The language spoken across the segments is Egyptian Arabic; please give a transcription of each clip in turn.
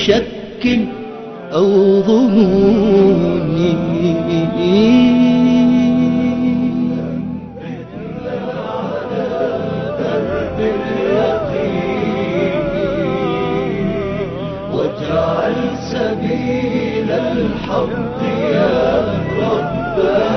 شك أو ظنون واجعل سبيل الحق يا رب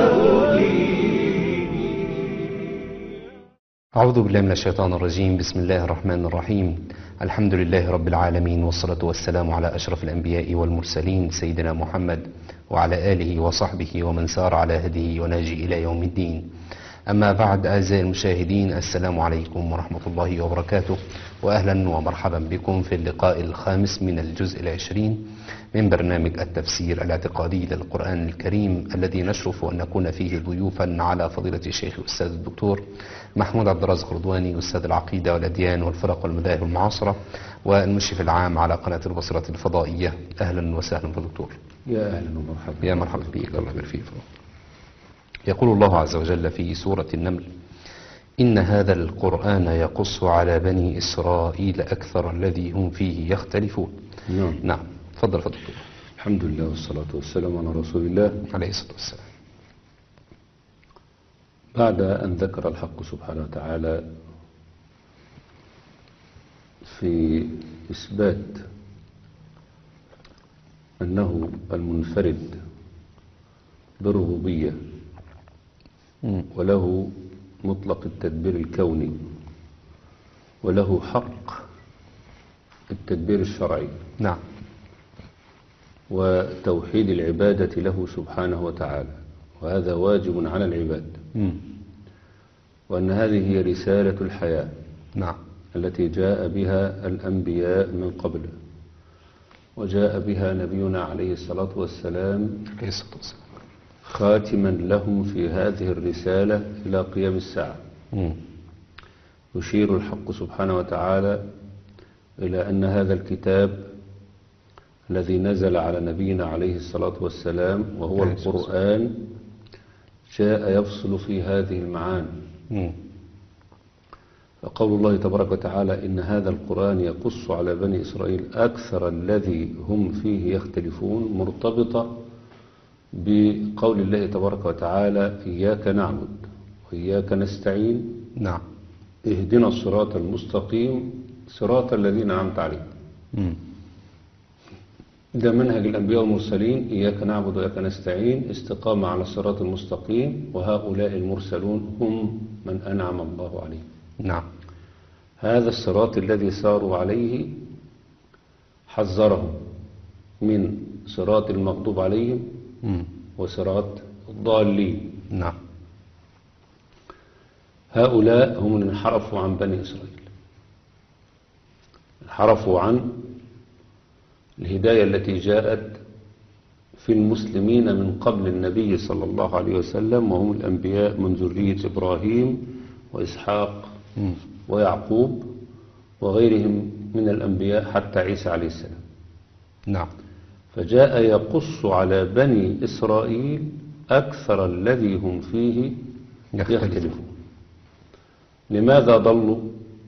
أعوذ بالله من الشيطان الرجيم بسم الله الرحمن الرحيم الحمد لله رب العالمين والصلاة والسلام على أشرف الأنبياء والمرسلين سيدنا محمد وعلى آله وصحبه ومن سار على هديه ونهجه إلى يوم الدين أما بعد أعزائي المشاهدين السلام عليكم ورحمة الله وبركاته وأهلا ومرحبا بكم في اللقاء الخامس من الجزء العشرين من برنامج التفسير الاعتقادي للقرآن الكريم الذي نشرف أن نكون فيه ضيوفا على فضيلة الشيخ الأستاذ الدكتور محمود عبد الرازق رضواني أستاذ العقيدة والأديان والفرق والمذاهب المعاصرة والمشرف العام على قناة البصرة الفضائية أهلا وسهلا بالدكتور يا أهلا ومرحبا يا مرحبا بك الله يبارك فيك يقول الله عز وجل في سورة النمل إن هذا القرآن يقص على بني إسرائيل أكثر الذي هم فيه يختلفون نعم نعم تفضل فضل دكتور الحمد لله والصلاة والسلام على رسول الله عليه الصلاة والسلام بعد أن ذكر الحق سبحانه وتعالى في إثبات أنه المنفرد بالربوبية مم. وله مطلق التدبير الكوني وله حق التدبير الشرعي نعم وتوحيد العبادة له سبحانه وتعالى وهذا واجب على العباد مم. وأن هذه هي رسالة الحياة نعم التي جاء بها الأنبياء من قبل وجاء بها نبينا عليه الصلاة والسلام عليه الصلاة والسلام خاتما لهم في هذه الرسالة إلى قيام الساعة مم. يشير الحق سبحانه وتعالى إلى أن هذا الكتاب الذي نزل على نبينا عليه الصلاة والسلام وهو عليه الصلاة القرآن جاء يفصل في هذه المعاني مم. فقول الله تبارك وتعالى إن هذا القرآن يقص على بني إسرائيل أكثر الذي هم فيه يختلفون مرتبطة بقول الله تبارك وتعالى إياك نعبد وإياك نستعين نعم اهدنا الصراط المستقيم صراط الذين أنعمت عليهم مم. ده منهج الأنبياء والمرسلين إياك نعبد وإياك نستعين استقامة على الصراط المستقيم وهؤلاء المرسلون هم من أنعم الله عليهم نعم هذا الصراط الذي ساروا عليه حذرهم من صراط المغضوب عليهم مم. وصراط الضالين نعم هؤلاء هم اللي انحرفوا عن بني إسرائيل انحرفوا عن الهداية التي جاءت في المسلمين من قبل النبي صلى الله عليه وسلم وهم الأنبياء من ذرية إبراهيم وإسحاق مم. ويعقوب وغيرهم من الأنبياء حتى عيسى عليه السلام نعم فجاء يقص على بني إسرائيل أكثر الذي هم فيه يختلفون. يختلفون لماذا ضلوا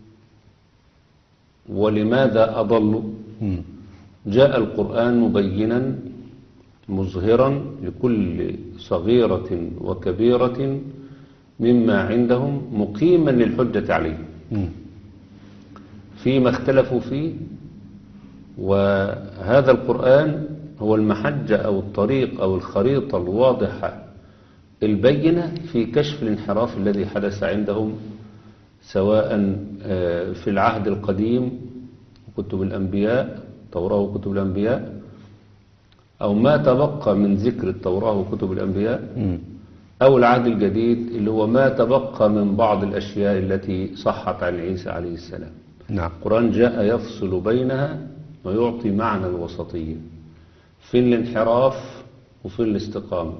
ولماذا أضلوا مم. جاء القرآن مبينا مظهرا لكل صغيرة وكبيرة مما عندهم مقيما للحجة عليهم مم. فيما اختلفوا فيه وهذا القرآن هو المحجة أو الطريق أو الخريطة الواضحة البينة في كشف الانحراف الذي حدث عندهم سواء آه، في العهد القديم كتب الأنبياء توراة وكتب الأنبياء أو ما تبقى من ذكر التوراة وكتب الأنبياء مم. أو العهد الجديد اللي هو ما تبقى من بعض الأشياء التي صحت عن عيسى عليه السلام نعم القرآن جاء يفصل بينها ويعطي معنى الوسطية في الانحراف وفي الاستقامة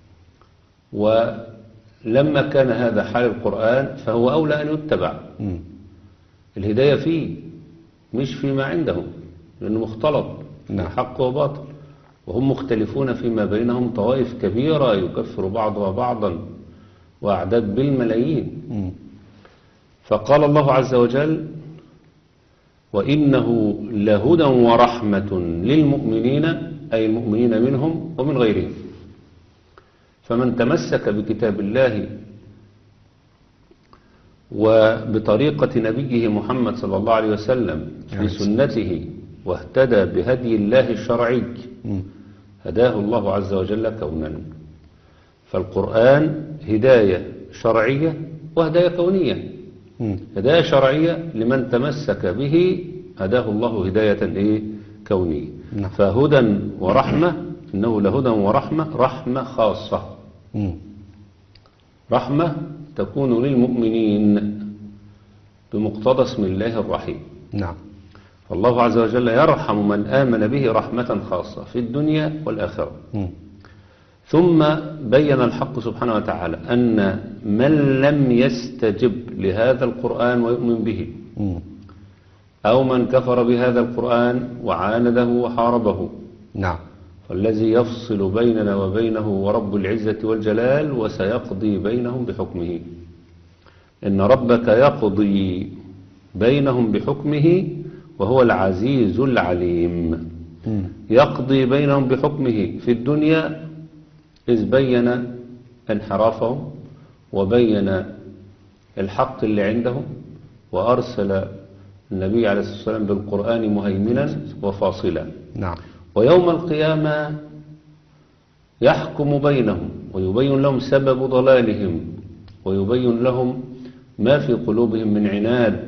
ولما كان هذا حال القرآن فهو أولى أن يتبع مم. الهداية فيه مش فيما عندهم لأنه مختلط نعم. حق وباطل وهم مختلفون فيما بينهم طوائف كبيرة يكفر بعضها بعضا وأعداد بالملايين مم. فقال الله عز وجل وإنه لهدى ورحمة للمؤمنين أي المؤمنين منهم ومن غيرهم فمن تمسك بكتاب الله وبطريقة نبيه محمد صلى الله عليه وسلم في عليه سنته واهتدى بهدي الله الشرعي مم. هداه الله عز وجل كونا فالقرآن هداية شرعية وهداية كونية مم. هداية شرعية لمن تمسك به هداه الله هداية إيه؟ كونية نعم. فهدى ورحمة إنه لهدى ورحمة رحمة خاصة مم. رحمة تكون للمؤمنين بمقتضى اسم الله الرحيم نعم فالله عز وجل يرحم من آمن به رحمة خاصة في الدنيا والآخرة مم. ثم بين الحق سبحانه وتعالى أن من لم يستجب لهذا القرآن ويؤمن به مم. أو من كفر بهذا القرآن وعانده وحاربه نعم فالذي يفصل بيننا وبينه ورب العزة والجلال وسيقضي بينهم بحكمه إن ربك يقضي بينهم بحكمه وهو العزيز العليم مم. يقضي بينهم بحكمه في الدنيا إذ بين انحرافهم وبين الحق اللي عندهم وأرسل النبي عليه الصلاة والسلام بالقرآن مهيمنا وفاصلا نعم ويوم القيامة يحكم بينهم ويبين لهم سبب ضلالهم ويبين لهم ما في قلوبهم من عناد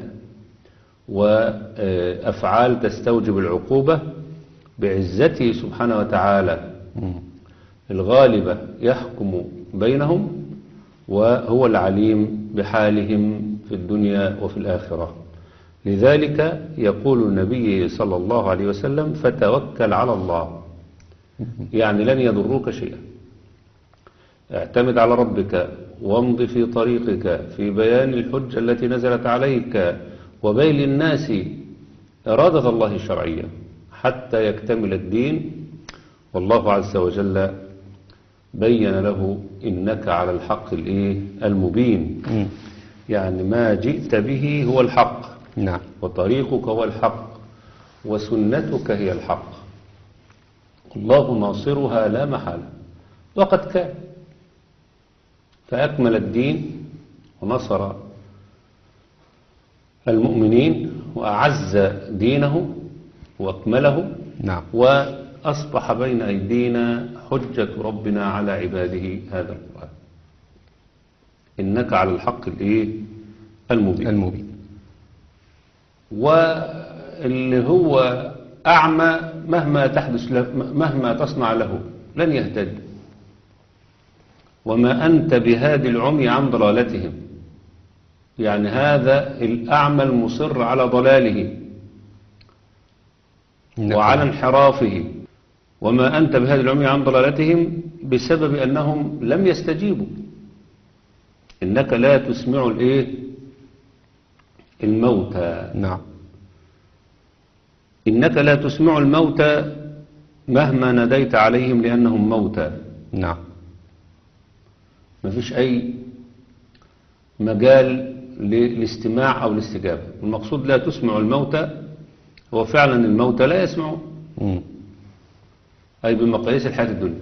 وأفعال تستوجب العقوبة بعزته سبحانه وتعالى مم. الغالبة يحكم بينهم وهو العليم بحالهم في الدنيا وفي الآخرة لذلك يقول النبي صلى الله عليه وسلم فتوكل على الله يعني لن يضروك شيئا اعتمد على ربك وامض في طريقك في بيان الحجة التي نزلت عليك وبين للناس إرادة الله الشرعية حتى يكتمل الدين والله عز وجل بين له إنك على الحق الإيه المبين مم. يعني ما جئت به هو الحق نعم وطريقك هو الحق وسنتك هي الحق الله ناصرها لا محالة وقد كان فأكمل الدين ونصر المؤمنين وأعز دينه وأكمله نعم وأصبح بين أيدينا حجة ربنا على عباده هذا القرآن إنك على الحق الإيه المبين المبين واللي هو أعمى مهما تحدث له مهما تصنع له لن يهتد وما أنت بهادي العمي عن ضلالتهم يعني هذا الأعمى المصر على ضلاله إنك- وعلى انحرافه وما أنت بهذه العمي عن ضلالتهم بسبب أنهم لم يستجيبوا إنك لا تسمع الإيه الموتى نعم إنك لا تسمع الموتى مهما ناديت عليهم لأنهم موتى نعم ما فيش أي مجال للاستماع أو الاستجابة المقصود لا تسمع الموتى هو فعلا الموتى لا يسمعون مم. أي بمقاييس الحياة الدنيا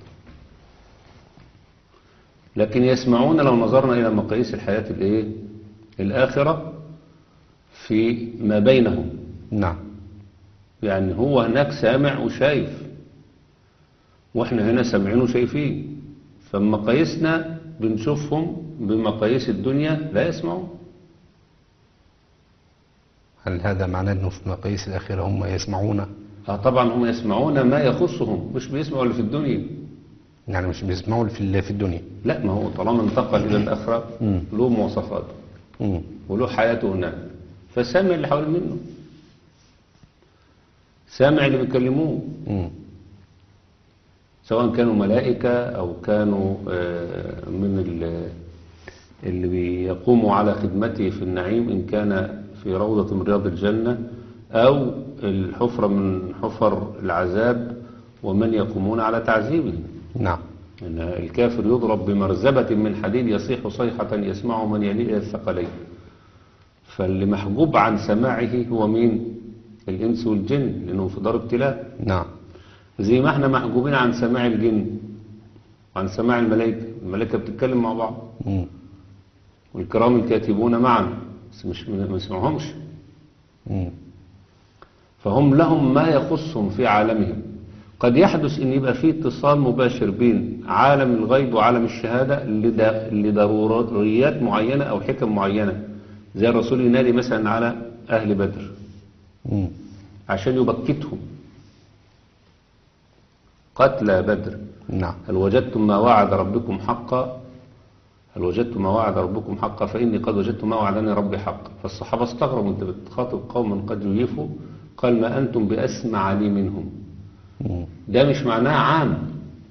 لكن يسمعون لو نظرنا إلى مقاييس الحياة الإيه؟ الآخرة في ما بينهم نعم يعني هو هناك سامع وشايف واحنا هنا سامعين وشايفين فمقاييسنا بنشوفهم بمقاييس الدنيا لا يسمعون هل هذا معناه أنه في مقاييس الآخرة هم يسمعون آه طبعا هم يسمعون ما يخصهم مش بيسمعوا اللي في الدنيا يعني مش بيسمعوا في ال- في الدنيا لا ما هو طالما انتقل إلى الآخرة مم. له مواصفات مم. وله حياته هناك فسامع اللي حوالين منه سامع اللي بيكلموه مم. سواء كانوا ملائكة أو كانوا آه، من ال- اللي بيقوموا على خدمته في النعيم إن كان في روضة من رياض الجنة أو الحفرة من حفر العذاب ومن يقومون على تعذيبه نعم إن الكافر يضرب بمرزبة من حديد يصيح صيحة يسمع من يليه إلى الثقلين فاللي محجوب عن سماعه هو مين الإنس والجن لأنه في دار ابتلاء نعم زي ما احنا محجوبين عن سماع الجن وعن سماع الملائكة الملائكة بتتكلم مع بعض مم. والكرام الكاتبون معا بس مش ما يسمعهمش مم. فهم لهم ما يخصهم في عالمهم قد يحدث ان يبقى في اتصال مباشر بين عالم الغيب وعالم الشهادة لد- لضروريات معينة او حكم معينة زي الرسول ينادي مثلا على اهل بدر مم. عشان يبكتهم قتلى بدر نعم هل وجدتم ما وعد ربكم حقا هل وجدتم ما وعد ربكم حقا فإني قد وجدت ما وعدني ربي حقا فالصحابة استغربوا انت بتخاطب قوما قد يجيفوا قال ما أنتم بأسمع لي منهم مم. ده مش معناه عام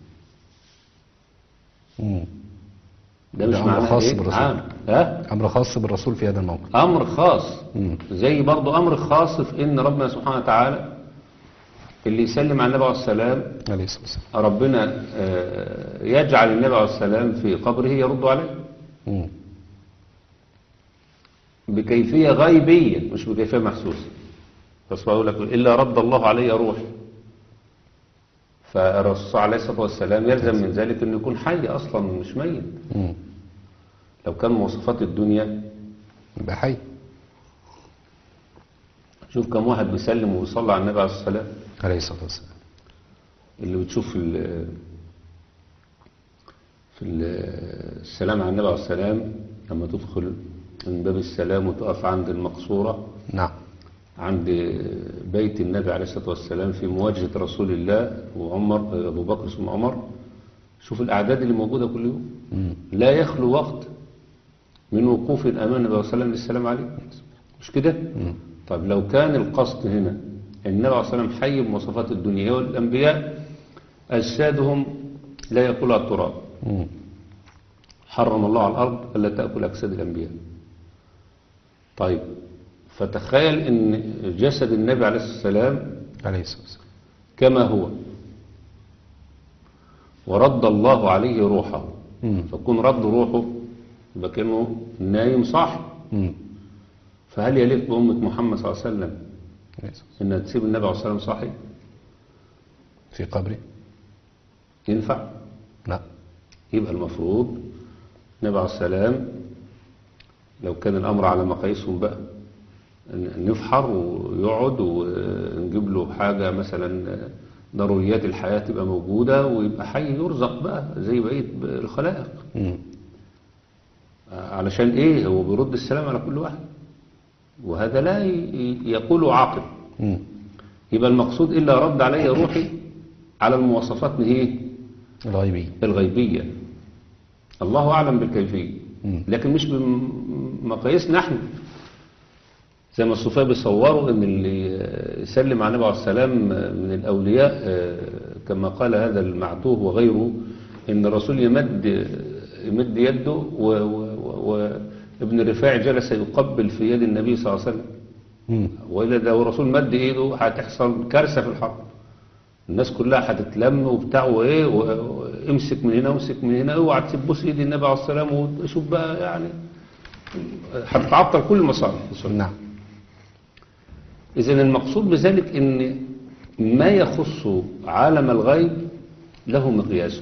مم. ده مش ده أمر معناه خاص إيه؟ بالرسول. عام ها أمر خاص بالرسول في هذا الموقف أمر خاص مم. زي برضو أمر خاص في إن ربنا سبحانه وتعالى اللي يسلم على النبي عليه السلام عليه الصلاة والسلام ربنا آه، يجعل النبي عليه السلام في قبره يرد عليه مم. بكيفية غيبية مش بكيفية محسوسة بس بقول لك إلا رد الله علي روحي فالرسول عليه الصلاة والسلام يلزم من ذلك أنه يكون حي أصلا مش ميت مم. لو كان مواصفات الدنيا يبقى حي شوف كم واحد بيسلم ويصلي على النبي عليه الصلاة والسلام عليه الصلاة والسلام اللي بتشوف في ال- في ال- السلام على النبي عليه السلام لما تدخل من باب السلام وتقف عند المقصورة نعم عند بيت النبي عليه الصلاة والسلام في مواجهة رسول الله وعمر أبو بكر ثم عمر شوف الأعداد اللي موجودة كل يوم مم. لا يخلو وقت من وقوف أمام النبي صلى الله عليه وسلم للسلام عليه مش كده؟ مم. طيب لو كان القصد هنا النبي عليه الصلاة والسلام حي بمواصفات الدنيا والأنبياء أجسادهم لا يأكلها التراب مم. حرم الله على الأرض ألا تأكل أجساد الأنبياء طيب فتخيل أن جسد النبي عليه الصلاة والسلام عليه الصلاة والسلام كما هو ورد الله عليه روحه مم. فكون رد روحه يبقى كأنه نايم صاحي مم. فهل يليق بأمة محمد صلى الله عليه وسلم عليه الصلاة والسلام. أنها تسيب النبي عليه الصلاة والسلام صاحي في قبره ينفع لا يبقى المفروض النبي عليه السلام لو كان الأمر على مقاييسهم بقى ن- نفحر ويقعد ونجيب له حاجة مثلا ضروريات الحياة تبقى موجودة ويبقى حي يرزق بقى زي بقية الخلائق مم. علشان ايه هو بيرد السلام على كل واحد وهذا لا ي- يقوله عاقل مم. يبقى المقصود إلا رد علي روحي على المواصفات ايه الغيبي الغيبية الله أعلم بالكيفية مم. لكن مش بمقاييسنا نحن زي ما الصوفية بيصوروا ان اللي يسلم على النبي عليه السلام من الأولياء آه، كما قال هذا المعتوه وغيره ان الرسول يمد يمد يده و- و- و- وابن الرفاع جلس يقبل في يد النبي صلى الله عليه وسلم مم. وإلا لو الرسول مد ايده هتحصل كارثة في الحرب الناس كلها هتتلم وبتاع وايه و- وامسك من هنا وامسك من هنا اوعى تسيب بوس ايد النبي عليه السلام وشوف بقى يعني هتتعطل كل المصالح نعم اذا المقصود بذلك ان ما يخص عالم الغيب له مقياسه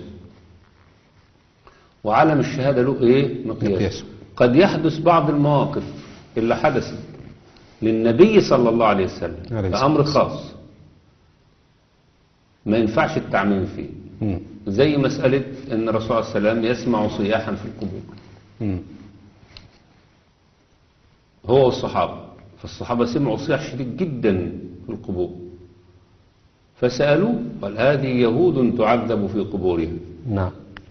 وعالم الشهادة له ايه مقياسه مقياسه. قد يحدث بعض المواقف اللي حدثت للنبي صلى الله عليه وسلم عليه ده الصلاة امر خاص ما ينفعش التعميم فيه مم. زي مسألة ان الرسول صلى الله عليه وسلم يسمع صياحا في القبور مم. هو والصحابة فالصحابة سمعوا صياح شديد جدا في القبور فسألوه قال هذه يهود تعذب في قبورها نعم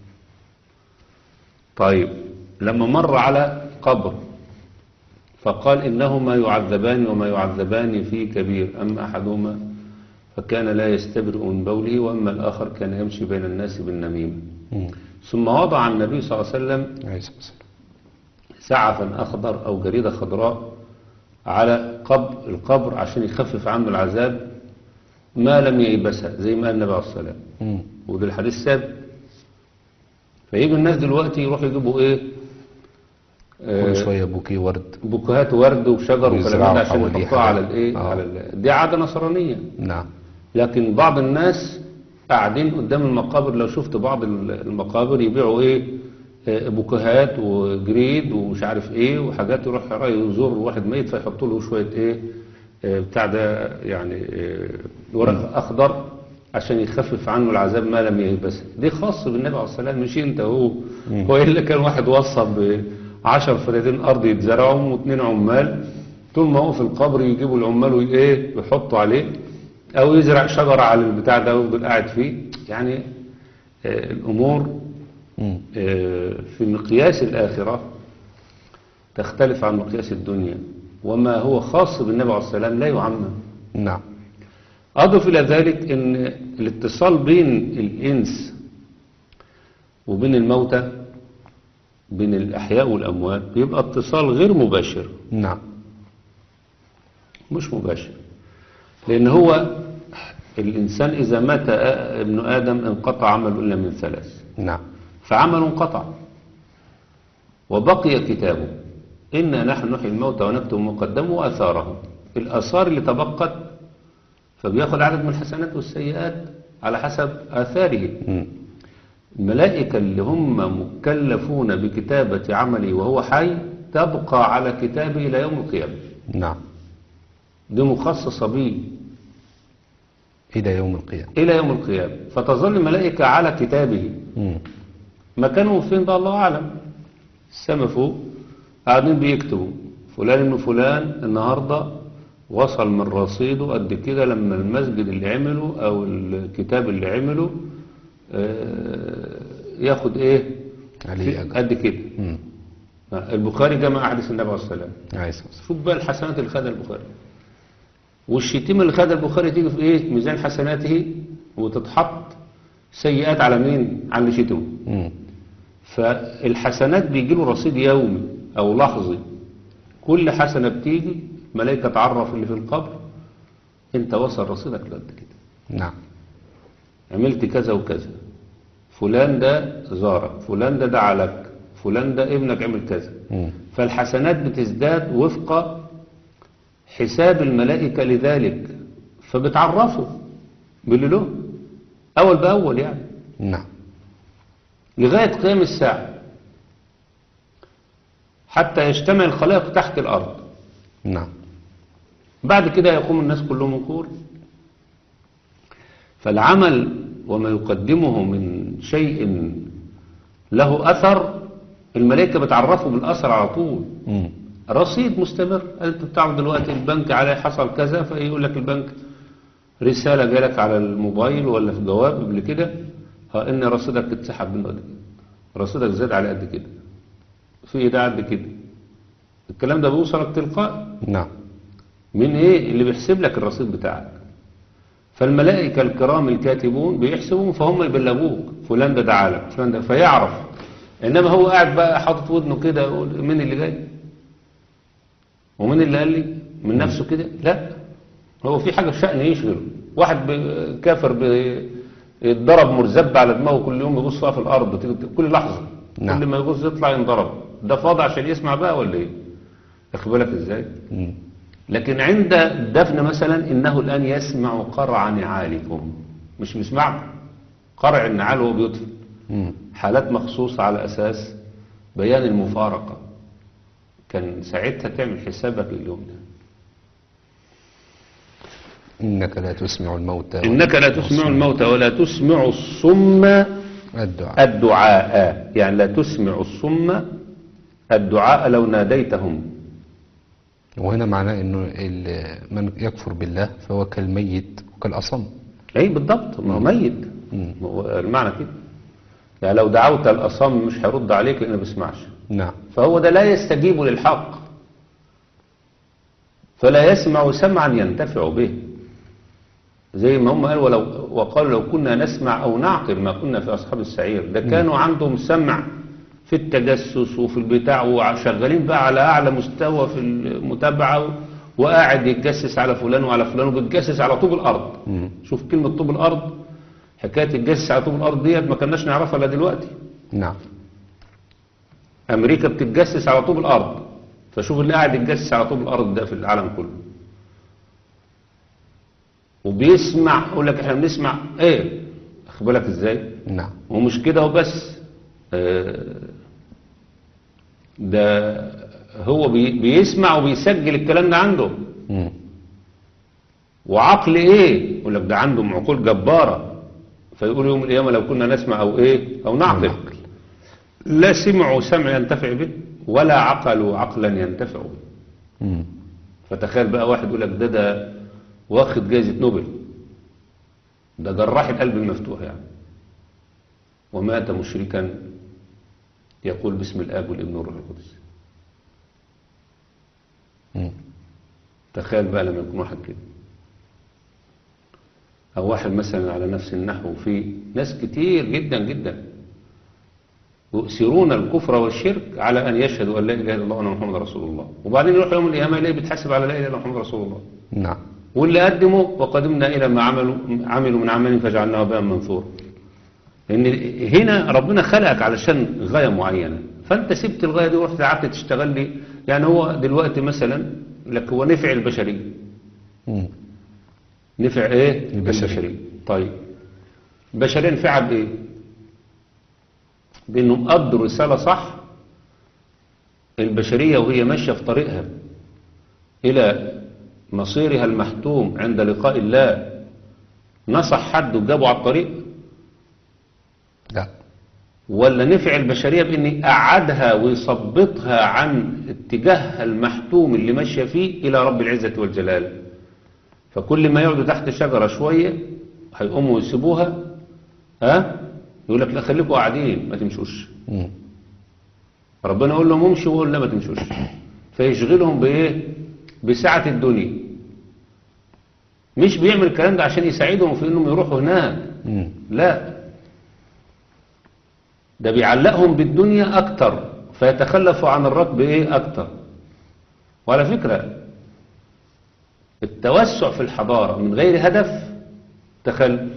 طيب لما مر على قبر فقال إنهما يعذبان وما يعذبان في كبير أما أحدهما فكان لا يستبرئ من بوله وأما الآخر كان يمشي بين الناس بالنميمة مم. ثم وضع النبي صلى الله عليه وسلم عليه الصلاة والسلام سعفا أخضر أو جريدة خضراء على قبر القبر عشان يخفف عنه العذاب ما لم ييبسها زي ما قال النبي عليه الصلاة والسلام مم. وده الحديث ثابت فيجوا الناس دلوقتي يروحوا يجيبوا ايه آه، كل شوية بوكي ورد بوكيهات ورد وشجر وكلام ويزرعوا ده عشان حواليه يحطوها على حاجات. الايه آه. على ال- دي عاده نصرانيه نعم لكن بعض الناس قاعدين قدام المقابر لو شفت بعض ال- المقابر يبيعوا ايه آه، بوكيهات وجريد ومش عارف ايه وحاجات يروح يزور واحد ميت فيحطوا له شويه ايه آه، بتاع ده يعني آه، ورق اخضر عشان يخفف عنه العذاب ما لم يلبسه دي خاص بالنبي عليه الصلاه والسلام مش انت هو هو الا كان واحد وصى ب 10 فدادين ارض يتزرعهم واثنين عمال طول ما هو في القبر يجيبوا العمال وايه يحطوا عليه او يزرع شجره على البتاع ده ويفضل قاعد فيه يعني آه، الامور مم. آه، في مقياس الآخرة تختلف عن مقياس الدنيا وما هو خاص بالنبي عليه الصلاة والسلام لا يعمم نعم أضف إلى ذلك أن الاتصال بين الإنس وبين الموتى بين الأحياء والأموات بيبقى اتصال غير مباشر نعم مش مباشر لأن هو الإنسان إذا مات آ- ابن آدم انقطع عمله إلا من ثلاث نعم فعمل انقطع وبقي كتابه إنا نحن نحيي الموتى ونكتب مقدمه وأثاره الآثار اللي تبقت فبياخد عدد من الحسنات والسيئات على حسب آثاره مم. الملائكة اللي هم مكلفون بكتابة عمله وهو حي تبقى على كتابه إلى يوم القيامة نعم دي مخصصة به إلى يوم القيامة إلى يوم القيامة فتظل الملائكة على كتابه مم. مكانهم فين ده الله أعلم السما فوق قاعدين بيكتبوا فلان ابن فلان النهاردة وصل من رصيده قد كده لما المسجد اللي عمله أو الكتاب اللي عمله آه، ياخد إيه عليه في- أجر. قد كده مم. البخاري جمع أحاديث النبي عليه الصلاة والسلام عليه الصلاة والسلام. شوف بقى الحسنات اللي خدها البخاري والشتيمة اللي خدها البخاري تيجي في ايه ميزان حسناته وتتحط سيئات على مين على اللي شتمه مم. فالحسنات بيجي له رصيد يومي او لحظي كل حسنة بتيجي ملائكة تعرف اللي في القبر انت وصل رصيدك لقد كده نعم عملت كذا وكذا فلان ده زارك فلان ده دعا لك فلان ده ابنك عمل كذا مم. فالحسنات بتزداد وفق حساب الملائكة لذلك فبتعرفوا باللي له أول بأول يعني نعم لغاية قيام الساعة حتى يجتمع الخلائق تحت الأرض نعم بعد كده يقوم الناس كلهم من كور فالعمل وما يقدمه من شيء له أثر الملائكة بتعرفه بالأثر على طول مم. رصيد مستمر انت بتعرف دلوقتي البنك عليه حصل كذا فيقول لك البنك رسالة جالك على الموبايل ولا في جواب قبل كده ها ان رصيدك اتسحب منه قد كده رصيدك زاد على قد كده في ايداع قد كده الكلام ده بيوصلك تلقائي نعم من ايه اللي بيحسب لك الرصيد بتاعك فالملائكة الكرام الكاتبون بيحسبون فهم يبلغوك فلان ده دعا لك فلان ده فيعرف انما هو قاعد بقى حاطط ودنه كده يقول مين اللي جاي ومين اللي قال لي من نفسه كده لا هو في حاجة في شأن يشغله واحد ب- كافر ب- يتضرب مرزب على دماغه كل يوم يبص فيها في الارض تيجي- كل لحظة نعم. كل ما يبص يطلع ينضرب ده فاضي عشان يسمع بقى ولا ايه واخد بالك ازاي مم. لكن عند الدفن مثلا إنه الآن يسمع قرع نعالكم مش بيسمع قرع النعال وهو بيدفن مم. حالات مخصوصة على أساس بيان المفارقة كان ساعتها تعمل حسابك اليوم ده إنك لا تسمع الموتى إنك لا تسمع الموتى ولا تسمع الصم الدعاء الدعاء يعني لا تسمع الصم الدعاء لو ناديتهم وهنا معناه انه ال- من يكفر بالله فهو كالميت وكالأصم اي بالضبط ما هو ميت مم. ما هو المعنى كده يعني لو دعوت الأصم مش هيرد عليك لأنه ما بيسمعش نعم فهو ده لا يستجيب للحق فلا يسمع سمعا ينتفع به زي ما هم قالوا ولو وقالوا لو كنا نسمع أو نعقل ما كنا في أصحاب السعير ده كانوا عندهم سمع في التجسس وفي البتاع وشغالين بقى على أعلى مستوى في المتابعة وقاعد يتجسس على فلان وعلى فلان وبيتجسس على طوب الأرض مم. شوف كلمة طوب الأرض حكاية الجسس على طوب الأرض ديت ما كناش نعرفها إلا دلوقتي نعم امريكا بتتجسس على طوب الارض فشوف اللي قاعد يتجسس على طوب الارض ده في العالم كله وبيسمع يقول لك احنا بنسمع ايه اخد بالك ازاي نعم ومش كده وبس آه، ده هو بي- بيسمع وبيسجل الكلام ده عنده مم. وعقل ايه يقول لك ده عندهم عقول جبارة فيقول يوم القيامة لو كنا نسمع او ايه او نعقل نعقل. لا سمعوا سمع ينتفع به ولا عقلوا عقلا ينتفع به مم. فتخيل بقى واحد يقول لك ده ده واخد جائزة نوبل ده جراح القلب المفتوح يعني ومات مشركا يقول باسم الاب والابن والروح القدس مم. تخيل بقى لما يكون واحد كده او واحد مثلا على نفس النحو في ناس كتير جدا جدا يؤثرون الكفر والشرك على ان يشهدوا ان لا اله الا الله وان محمد رسول الله وبعدين يروح يوم القيامه يلاقي بيتحاسب على لا اله الا الله محمد رسول الله نعم واللي قدموا وقدمنا الى ما عملوا عملوا من عمل فجعلناه هباء منثورا لان هنا ربنا خلقك علشان غايه معينه فانت سبت الغايه دي ورحت قعدت تشتغل لي يعني هو دلوقتي مثلا لك هو نفع البشريه مم. نفع ايه البشرية. طيب البشريه نفعها بايه بانهم قضوا رساله صح البشريه وهي ماشيه في طريقها الى مصيرها المحتوم عند لقاء الله نصح حد وجابه على الطريق لا ولا نفع البشرية بأن يقعدها ويثبطها عن اتجاهها المحتوم اللي ماشية فيه إلى رب العزة والجلال فكل ما يقعدوا تحت شجرة شوية هيقوموا ويسيبوها ها يقول لك لا خليكوا قاعدين ما تمشوش مم. ربنا يقول لهم امشوا ويقول لا ما تمشوش فيشغلهم بايه بسعة الدنيا مش بيعمل الكلام ده عشان يساعدهم في انهم يروحوا هناك مم. لا ده بيعلقهم بالدنيا اكتر فيتخلفوا عن الركب ايه اكتر وعلى فكرة التوسع في الحضارة من غير هدف تخلف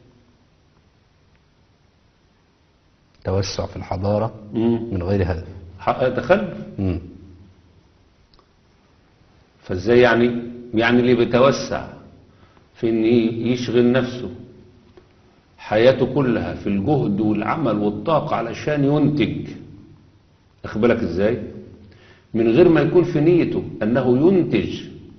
توسع في الحضارة مم. من غير هدف ح- تخلف مم. فازاي يعني يعني اللي بيتوسع في ان ي- يشغل نفسه حياته كلها في الجهد والعمل والطاقة علشان ينتج اخد بالك ازاي من غير ما يكون في نيته انه ينتج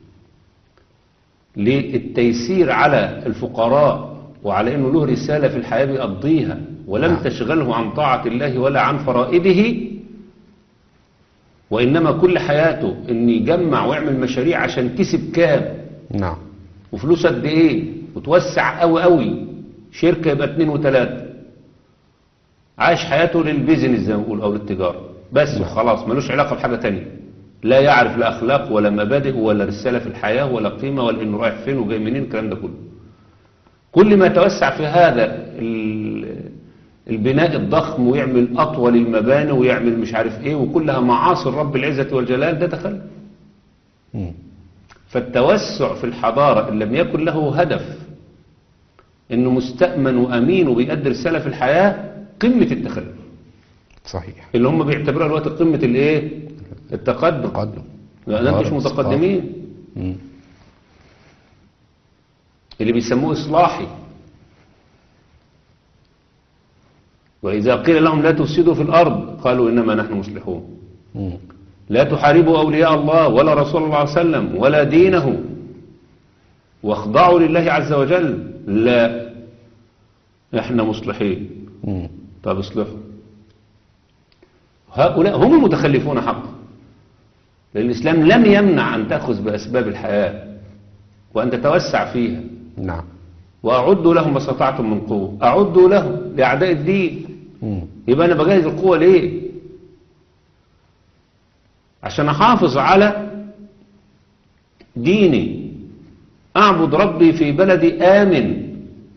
للتيسير على الفقراء وعلى انه له رسالة في الحياة بيقضيها ولم نعم. تشغله عن طاعة الله ولا عن فرائده وإنما كل حياته إن يجمع ويعمل مشاريع عشان كسب كام نعم وفلوسه قد إيه وتوسع قوي قوي شركة يبقى اتنين وتلاتة عايش حياته للبيزنس زي ما بنقول أو للتجارة بس وخلاص ملوش علاقة بحاجة تانية لا يعرف لا أخلاق ولا مبادئ ولا رسالة في الحياة ولا قيمة ولا إنه رايح فين وجاي منين الكلام ده كله كل ما يتوسع في هذا ال- البناء الضخم ويعمل أطول المباني ويعمل مش عارف إيه وكلها معاصي الرب العزة والجلال ده تخلف مم. فالتوسع في الحضارة إن لم يكن له هدف إنه مستأمن وأمين وبيأدي رسالة في الحياة قمة التخلف صحيح اللي هم بيعتبروها الوقت قمة الإيه؟ التقدم تقدم لا ده انتوا مش غرب، متقدمين مم. اللي بيسموه إصلاحي وإذا قيل لهم لا تفسدوا في الأرض قالوا إنما نحن مصلحون مم. لا تحاربوا أولياء الله ولا رسول الله عليه وسلم ولا دينه واخضعوا لله عز وجل لا احنا مصلحين مم. طب اصلحوا هؤلاء هم المتخلفون حقا لأن الإسلام لم يمنع أن تأخذ بأسباب الحياة وأن تتوسع فيها نعم وأعدوا لهم ما استطعتم من قوة أعدوا لهم لأعداء الدين مم. يبقى أنا بجهز القوة ليه عشان أحافظ على ديني أعبد ربي في بلدي آمن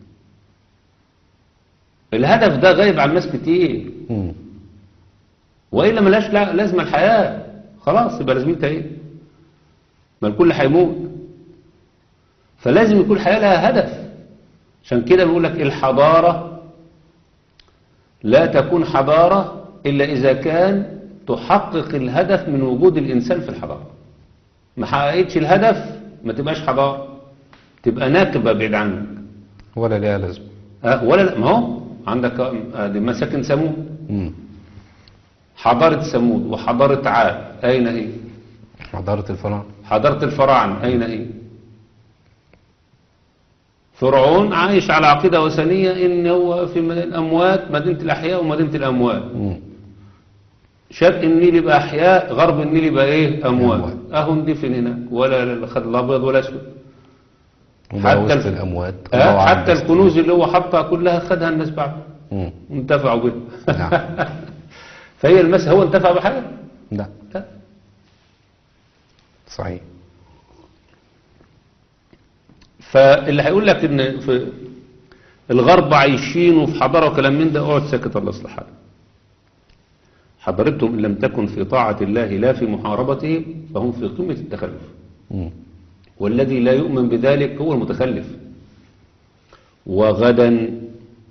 الهدف ده غايب عن ناس كتير مم. وإلا ملاش لا- لازمة الحياة خلاص يبقى لازمتها إيه ما الكل هيموت فلازم يكون الحياة لها هدف عشان كده بيقول لك الحضارة لا تكون حضارة إلا إذا كان تحقق الهدف من وجود الإنسان في الحضارة ما حققتش الهدف ما تبقاش حضارة تبقى ناكبة بعيد عنك ولا ليها لازمة أه ولا لا ما هو عندك آه، دي مساكن ثمود مم. حضارة ثمود وحضارة عاد أين هي حضارة الفراعنة حضارة الفراعنة أين هي فرعون عايش على عقيدة وثنية إن هو في مدينة الأموات مدينة الأحياء ومدينة الأموات مم. شرق النيل يبقى أحياء غرب النيل يبقى إيه أموات أموات. أهو ندفن هناك ولا خد الأبيض ولا أسود وبقى حتى وسط الف- الأموات آه الله أعلم حتى بس. الكنوز اللي هو حطها كلها خدها الناس بعده مم. وانتفعوا بها نعم فهي المسألة هو انتفع بحاجة لا لا صحيح فاللي هيقول لك ان في الغرب عايشين وفي حضاره وكلام من ده اقعد ساكت الله يصلح حالك حضرتهم ان لم تكن في طاعه الله لا في محاربته فهم في قمه التخلف مم. والذي لا يؤمن بذلك هو المتخلف وغدا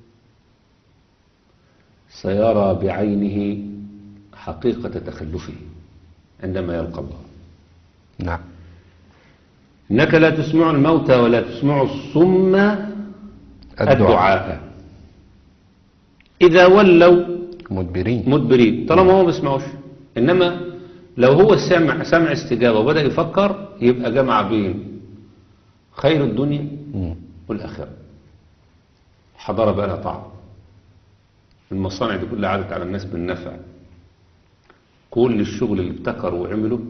سيرى بعينه حقيقه تخلفه عندما يلقى الله نعم إنك لا تسمع الموتى ولا تسمع الصم الدعاء إذا ولوا مدبرين مدبرين طالما هو ما بيسمعوش إنما لو هو سمع سمع استجابة وبدأ يفكر يبقى جمع بين خير الدنيا مم. والآخرة حضارة بقى لها طعم المصانع دي كلها عادت على الناس بالنفع كل الشغل اللي ابتكر وعمله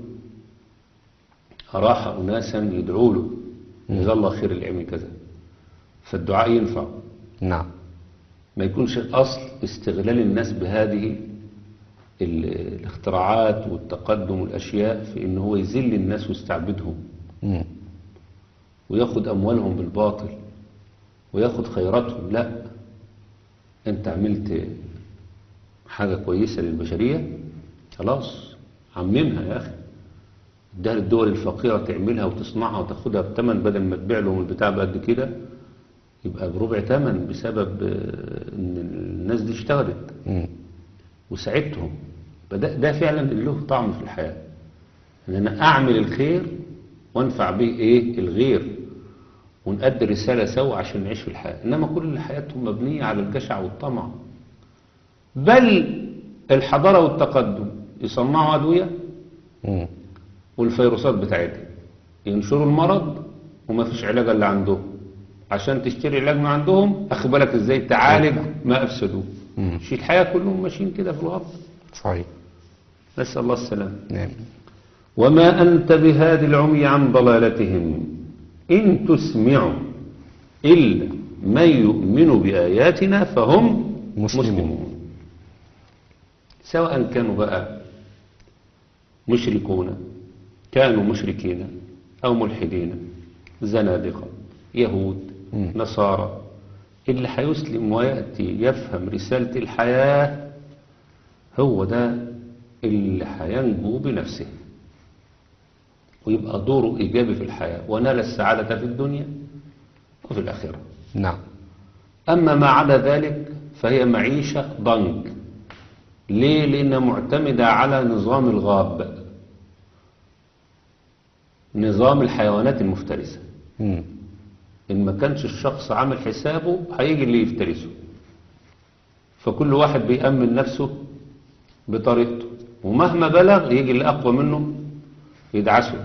أراح أناسا يدعوا له جزاه الله خير اللي عمل كذا فالدعاء ينفع نعم ما يكونش الأصل استغلال الناس بهذه ال- الاختراعات والتقدم والأشياء في إن هو يذل الناس ويستعبدهم مم. وياخد أموالهم بالباطل وياخد خيراتهم لا أنت عملت حاجة كويسة للبشرية خلاص عممها يا أخي ده للدول الفقيرة تعملها وتصنعها وتاخدها بثمن بدل ما تبيع لهم البتاع بقد كده يبقى بربع ثمن بسبب آه، ان الناس دي اشتغلت مم. وساعدتهم فده ده فعلا اللي له طعم في الحياة ان انا اعمل الخير وانفع به ايه الغير ونأدي رسالة سوا عشان نعيش في الحياة انما كل حياتهم مبنية على الجشع والطمع بل الحضارة والتقدم يصنعوا أدوية مم. والفيروسات بتاعتها ينشروا المرض وما فيش علاج الا عندهم عشان تشتري علاج من عندهم اخد بالك ازاي تعالج ما افسدوه مم. مش الحياة كلهم ماشيين كده في الغرب صحيح نسأل الله السلام نعم وما أنت بهاد العمي عن ضلالتهم إن تسمع إلا من يؤمن بآياتنا فهم مسلمون. مسلمون سواء كانوا بقى مشركون كانوا مشركين أو ملحدين زنادقة يهود مم. نصارى اللي هيسلم ويأتي يفهم رسالة الحياة هو ده اللي هينجو بنفسه ويبقى دوره إيجابي في الحياة ونال السعادة في الدنيا وفي الآخرة نعم أما ما عدا ذلك فهي معيشة ضنك ليه؟ لأنها معتمدة على نظام الغاب نظام الحيوانات المفترسة مم. إن ما كانش الشخص عامل حسابه هيجي اللي يفترسه فكل واحد بيأمن نفسه بطريقته ومهما بلغ يجي اللي أقوى منه يدعسه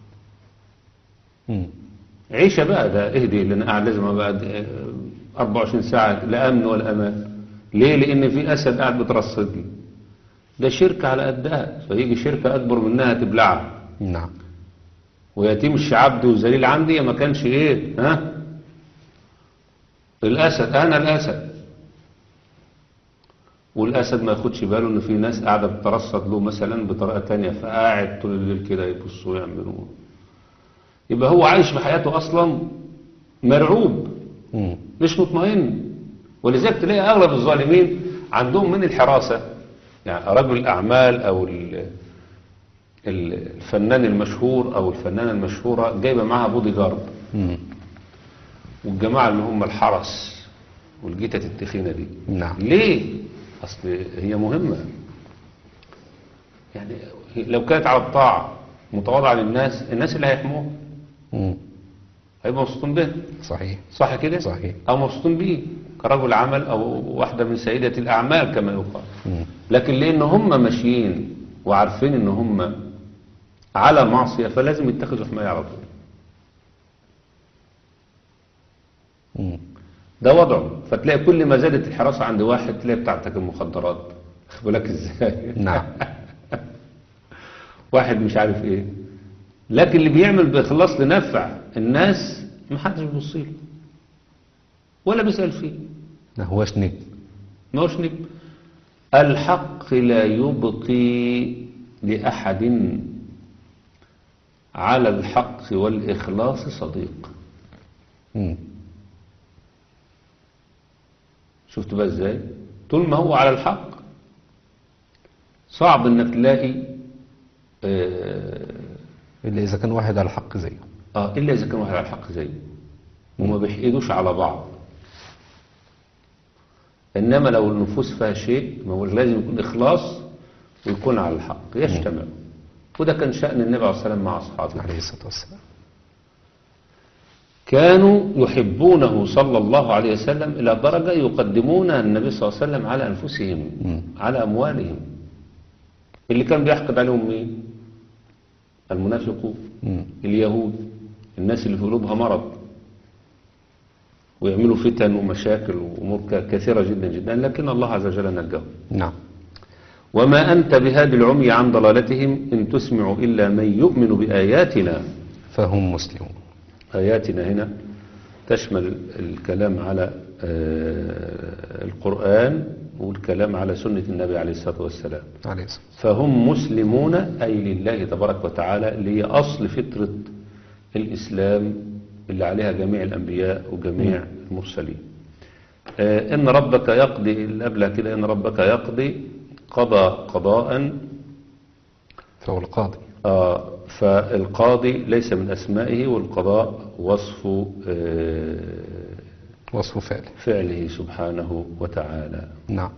مم. عيشة بقى ده اهدي لأن قاعد لازم أبقى قاعد 24 ساعة لا أمن ولا أمان ليه؟ لأن في أسد قاعد بترصد لي ده شركة على قدها فيجي شركة أكبر منها تبلعها نعم ويتيم الشعب وذليل عندي ما كانش ايه ها الاسد انا الاسد والاسد ما ياخدش باله ان في ناس قاعده بترصد له مثلا بطريقه تانية فقاعد طول الليل كده يبصوا ويعملوا يبقى هو عايش في حياته اصلا مرعوب مم. مش مطمئن ولذلك تلاقي اغلب الظالمين عندهم من الحراسه يعني رجل الاعمال او ال- ال- الفنان المشهور او الفنانه المشهوره جايبه معاها بودي جارد مم. والجماعه اللي هم الحرس والجيتة التخينه دي نعم ليه اصل هي مهمه يعني لو كانت على الطاعة متواضعة للناس الناس اللي هيحموها مم. هيبقوا مبسوطين بها صحيح صح كده؟ صحيح. أو مبسوطين بيه كرجل عمل أو واحدة من سيدة الأعمال كما يقال مم. لكن لأن هم ماشيين وعارفين إن هم على معصية فلازم يتخذوا حماية على طول مم. ده وضعه فتلاقي كل ما زادت الحراسة عند واحد تلاقي بتاعتك المخدرات خد بالك ازاي نعم واحد مش عارف ايه لكن اللي بيعمل بإخلاص لنفع الناس محدش بيبص له ولا بيسأل فيه ما هوش نجم ما هوش نجم الحق لا يبقي لأحد على الحق والإخلاص صديق مم. شفت بقى ازاي طول ما هو على الحق صعب انك تلاقي آه, إلا إذا كان واحد على حق زيه اه الا اذا كان واحد على الحق زيه وما بيحقدوش على بعض انما لو النفوس فيها شيء ما هو لازم يكون اخلاص ويكون على الحق يجتمع وده كان شأن النبي عليه الصلاة والسلام مع أصحابه عليه الصلاة والسلام كانوا يحبونه صلى الله عليه وسلم إلى درجة يقدمون النبي صلى الله عليه وسلم على أنفسهم مم. على أموالهم اللي كان بيحقد عليهم مين المنافقون مم. اليهود الناس اللي في قلوبها مرض ويعملوا فتن ومشاكل وأمور ك- كثيرة جدا جدا لكن الله عز وجل نجاهم نعم وما أنت بهاد العمي عن ضلالتهم إن تسمع إلا من يؤمن بآياتنا فهم مسلمون آياتنا هنا تشمل الكلام على آه، القرآن والكلام على سنة النبي عليه الصلاة والسلام عليه الصلاة فهم مسلمون أي لله تبارك وتعالى اللي هي أصل فطرة الإسلام اللي عليها جميع الأنبياء وجميع المرسلين آه، إن ربك يقضي اللي قبلها كده إن ربك يقضي قضى قضاء فهو القاضي آه، فالقاضي ليس من أسمائه والقضاء وصف آه، وصف فعل فعله سبحانه وتعالى نعم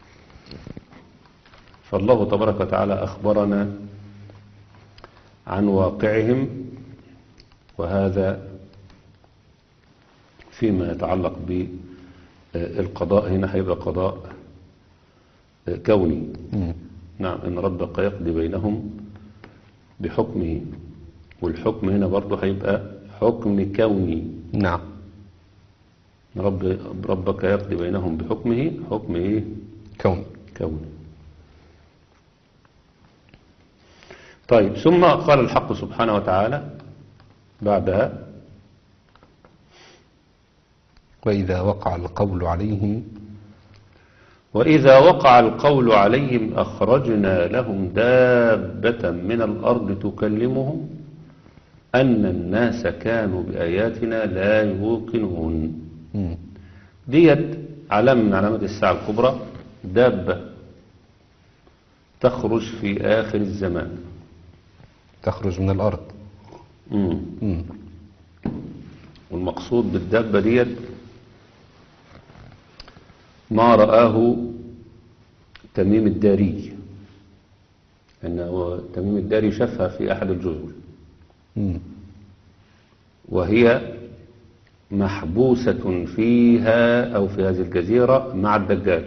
فالله تبارك وتعالى أخبرنا عن واقعهم وهذا فيما يتعلق بالقضاء هنا هيبقى قضاء آه، كوني مم. نعم إن ربك يقضي بينهم بحكمه والحكم هنا برضه هيبقى حكم كوني نعم رب ربك يقضي بينهم بحكمه حكم ايه كون كوني طيب ثم قال الحق سبحانه وتعالى بعدها وإذا وقع القول عليهم وإذا وقع القول عليهم أخرجنا لهم دابة من الأرض تكلمهم أن الناس كانوا بآياتنا لا يوقنون مم. ديت علامة من علامات الساعة الكبرى دابة تخرج في آخر الزمان تخرج من الأرض مم. مم. والمقصود بالدابة ديت ما رآه تميم الداري أنه تميم الداري شافها في أحد الجزر مم. وهي محبوسة فيها أو في هذه الجزيرة مع الدجال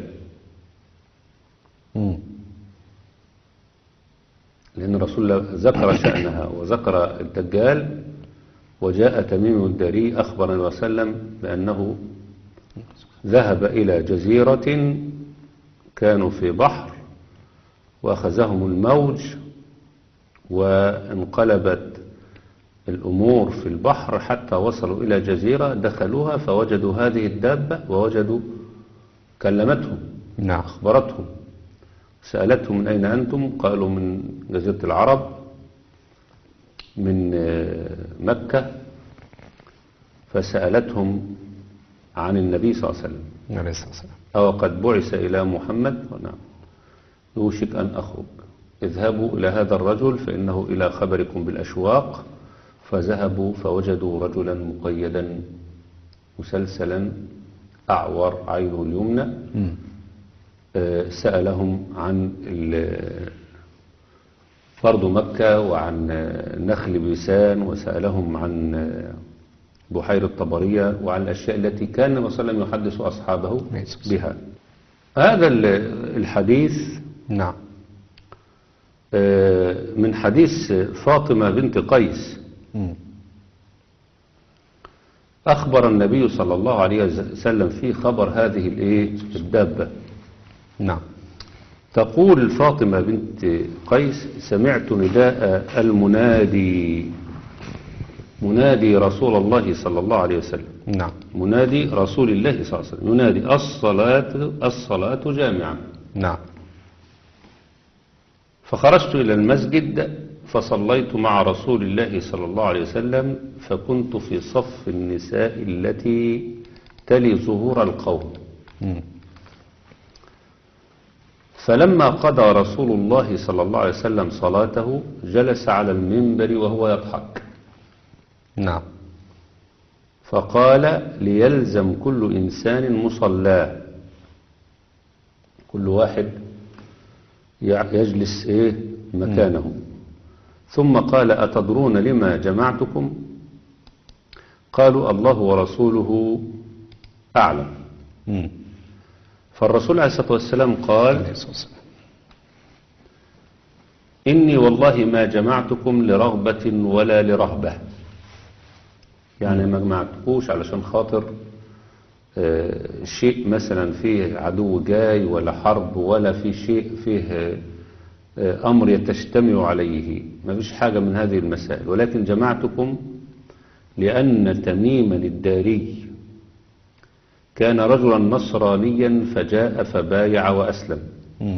مم. لأن الرسول الله ذكر شأنها وذكر الدجال وجاء تميم الداري أخبر النبي صلى الله عليه وسلم بأنه ذهب إلى جزيرة كانوا في بحر وأخذهم الموج وانقلبت الأمور في البحر حتى وصلوا إلى جزيرة دخلوها فوجدوا هذه الدابة ووجدوا كلمتهم نعم أخبرتهم سألتهم من أين أنتم قالوا من جزيرة العرب من آه، مكة فسألتهم عن النبي صلى الله عليه وسلم عليه الصلاة والسلام أو قد بعث إلى محمد نعم يوشك أن أخرج اذهبوا إلى هذا الرجل فإنه إلى خبركم بالأشواق فذهبوا فوجدوا رجلا مقيدا مسلسلا أعور عينه اليمنى مم. آه، سألهم عن ال- فرض مكة وعن نخل بيسان وسألهم عن بحيرة طبرية وعن الأشياء التي كان النبي صلى الله عليه وسلم يحدث أصحابه عليه الصلاة والسلام. بها هذا ال- الحديث نعم آه، من حديث فاطمة بنت قيس مم. أخبر النبي صلى الله عليه وسلم في خبر هذه الإيه الدابة نعم تقول فاطمة بنت قيس سمعت نداء المنادي منادي رسول الله صلى الله عليه وسلم نعم منادي رسول الله صلى الله عليه وسلم ينادي الصلاة الصلاة جامعة نعم فخرجت إلى المسجد فصليت مع رسول الله صلى الله عليه وسلم فكنت في صف النساء التي تلي ظهور القوم مم. فلما قضى رسول الله صلى الله عليه وسلم صلاته جلس على المنبر وهو يضحك نعم فقال ليلزم كل إنسان مصلاه كل واحد يع- يجلس إيه مكانه ثم قال أتدرون لما جمعتكم قالوا الله ورسوله أعلم مم. فالرسول عليه الصلاة والسلام قال عليه الصلاة والسلام. إني والله ما جمعتكم لرغبة ولا لرهبة يعني ما جمعتكوش علشان خاطر آه، شيء مثلا فيه عدو جاي ولا حرب ولا في شيء فيه آه، آه، أمر يتجتمع عليه ما فيش حاجة من هذه المسائل ولكن جمعتكم لأن تميما الداري كان رجلا نصرانيا فجاء فبايع وأسلم مم.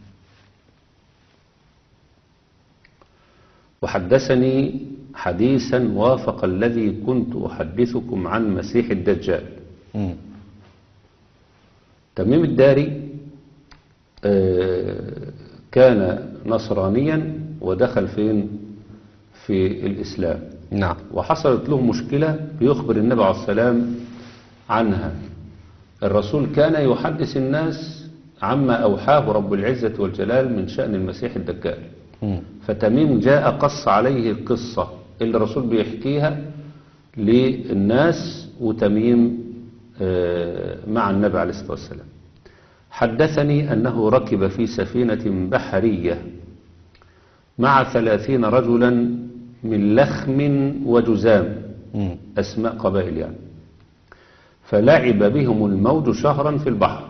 وحدثني حديثا وافق الذي كنت أحدثكم عن مسيح الدجال مم. تميم الداري آه، كان نصرانيا ودخل فين في الإسلام نعم وحصلت له مشكلة بيخبر النبي عليه السلام عنها الرسول كان يحدث الناس عما أوحاه رب العزة والجلال من شأن المسيح الدجال مم. فتميم جاء قص عليه القصة اللي الرسول بيحكيها للناس وتميم آه، مع النبي عليه الصلاة والسلام حدثني أنه ركب في سفينة بحرية مع ثلاثين رجلا من لخم وجزام مم. أسماء قبائل يعني فلعب بهم الموج شهرا في البحر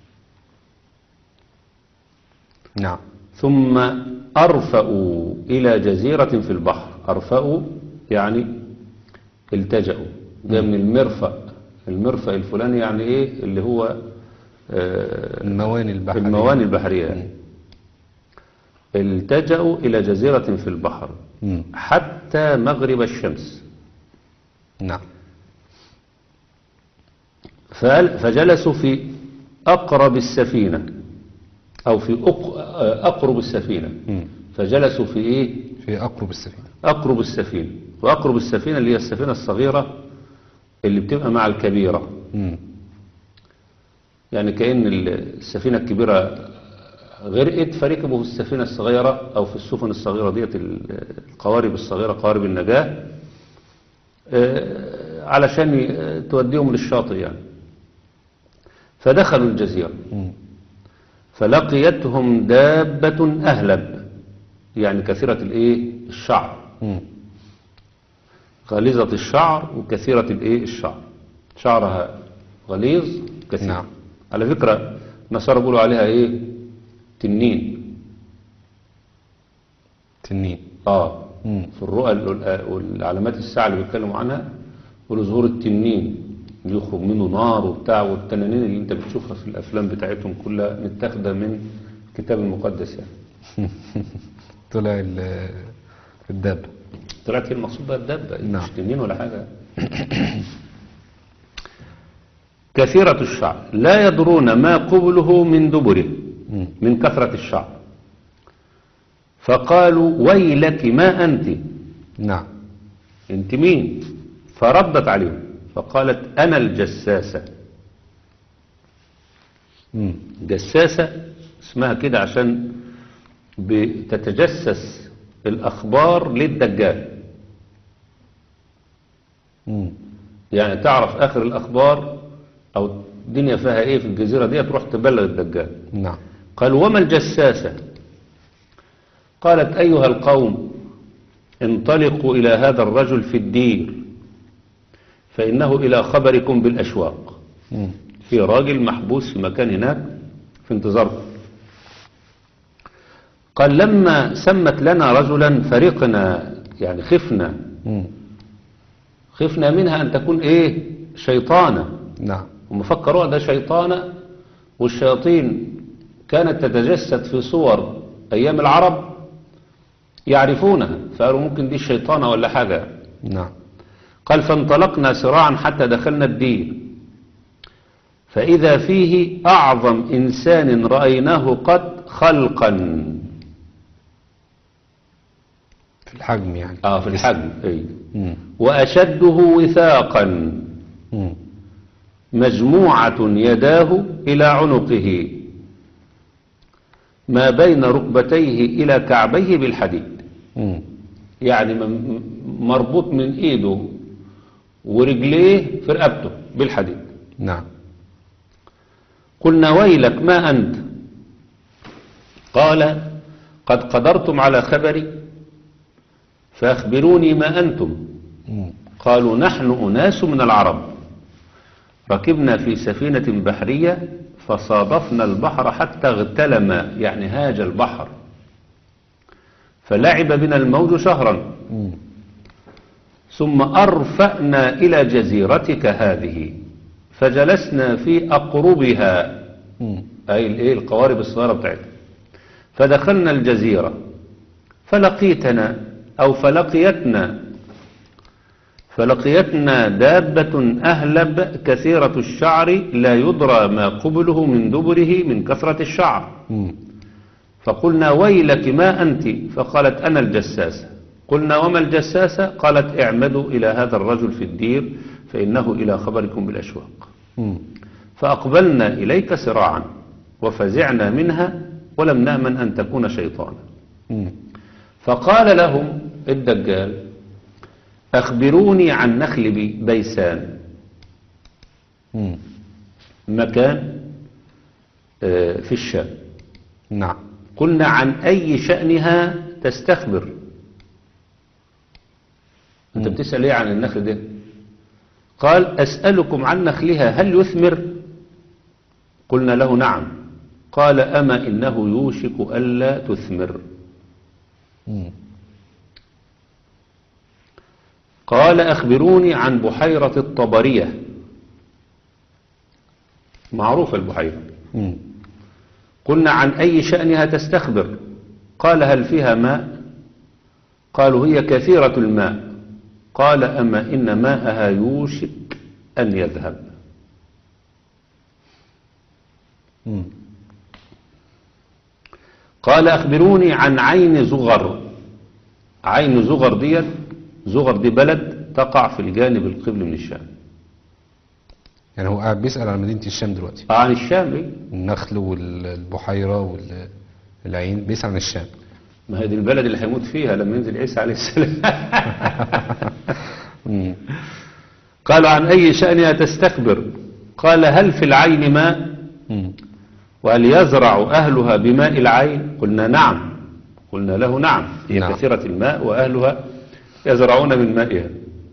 نعم ثم أرفأوا إلى جزيرة في البحر أرفأوا يعني التجأوا ده من المرفأ المرفأ الفلاني يعني إيه اللي هو آه، المواني البحرية المواني البحرية يعني. التجأوا إلى جزيرة في البحر مم. حتى مغرب الشمس نعم فقال- فجلسوا في أقرب السفينة أو في أق- أقرب السفينة مم. فجلسوا في إيه في أقرب السفينة أقرب السفينة وأقرب السفينة اللي هي السفينة الصغيرة اللي بتبقى مع الكبيرة مم. يعني كأن السفينة الكبيرة غرقت فركبوا في السفينة الصغيرة أو في السفن الصغيرة ديت القوارب الصغيرة قوارب النجاة آه، علشان ي- توديهم للشاطئ يعني فدخلوا الجزيرة مم. فلقيتهم دابة أهلب يعني كثيرة الإيه الشعر مم. غليظة الشعر وكثيرة الايه الشعر شعرها غليظ كثير نعم. على فكرة النصارى بيقولوا عليها ايه تنين تنين اه مم. في الرؤى ال- والعلامات الساعة اللي بيتكلموا عنها بيقولوا ظهور التنين اللي يخرج منه نار وبتاع والتنانين اللي انت بتشوفها في الافلام بتاعتهم كلها متاخدة من الكتاب المقدس يعني طلع ال- الدابة طلعت هي المقصود بقى الدابة نعم. مش تنين ولا حاجة كثيرة الشعر لا يدرون ما قبله من دبره مم. من كثرة الشعر فقالوا ويلك ما أنت نعم أنت مين فردت عليهم فقالت أنا الجساسة مم. جساسة اسمها كده عشان بتتجسس الأخبار للدجال مم. يعني تعرف آخر الأخبار أو الدنيا فيها إيه في الجزيرة دي تروح تبلغ الدجال نعم قال وما الجساسة قالت أيها القوم انطلقوا إلى هذا الرجل في الدير فإنه إلى خبركم بالأشواق مم. في راجل محبوس في مكان هناك في انتظاركم قال لما سمت لنا رجلا فرقنا يعني خفنا مم. خفنا منها أن تكون إيه شيطانة نعم هم فكروا ده شيطانة والشياطين كانت تتجسد في صور أيام العرب يعرفونها فقالوا ممكن دي الشيطانة ولا حاجة نعم قال فانطلقنا سراعا حتى دخلنا الدير فإذا فيه أعظم إنسان رأيناه قد خلقا في الحجم يعني آه في الحجم أي مم. وأشده وثاقا مم. مجموعة يداه إلى عنقه ما بين ركبتيه إلى كعبيه بالحديد مم. يعني م- مربوط من إيده ورجليه في رقبته بالحديد نعم قلنا ويلك ما أنت قال قد قدرتم على خبري فأخبروني ما أنتم مم. قالوا نحن أناس من العرب ركبنا في سفينة بحرية فصادفنا البحر حتى اغتلم يعني هاج البحر فلعب بنا الموج شهرا مم. ثم أرفأنا إلى جزيرتك هذه فجلسنا في أقربها مم. أي الإيه القوارب الصغيرة بتاعتها فدخلنا الجزيرة فلقيتنا أو فلقيتنا فلقيتنا دابة أهلب كثيرة الشعر لا يدرى ما قبله من دبره من كثرة الشعر مم. فقلنا ويلك ما أنت فقالت أنا الجساسة قلنا وما الجساسة قالت اعمدوا إلى هذا الرجل في الدير فإنه إلى خبركم بالأشواق مم. فأقبلنا إليك سراعا وفزعنا منها ولم نأمن أن تكون شيطانا مم. فقال لهم الدجال أخبروني عن نخل بي- بيسان مم. مكان آه، في الشام نعم قلنا عن أي شأنها تستخبر أنت مم. بتسأل إيه عن النخل ده قال أسألكم عن نخلها هل يثمر قلنا له نعم قال أما إنه يوشك ألا تثمر مم. قال أخبروني عن بحيرة الطبرية معروفة البحيرة مم. قلنا عن أي شأنها تستخبر قال هل فيها ماء قالوا هي كثيرة الماء قال أما إن ماءها يوشك أن يذهب مم. قال أخبروني عن عين زغر عين زغر دي زغر دي بلد تقع في الجانب القبلي من الشام يعني هو قاعد بيسأل على مدينة الشام دلوقتي آه، عن الشام إيه؟ النخل والبحيرة والعين بيسأل عن الشام ما هي دي البلد اللي هيموت فيها لما ينزل عيسى عليه السلام مم. قال عن أي شأنها تستكبر قال هل في العين ماء مم. وهل يزرع أهلها بماء العين قلنا نعم قلنا له نعم هي نعم. كثيرة الماء وأهلها يزرعون من مائها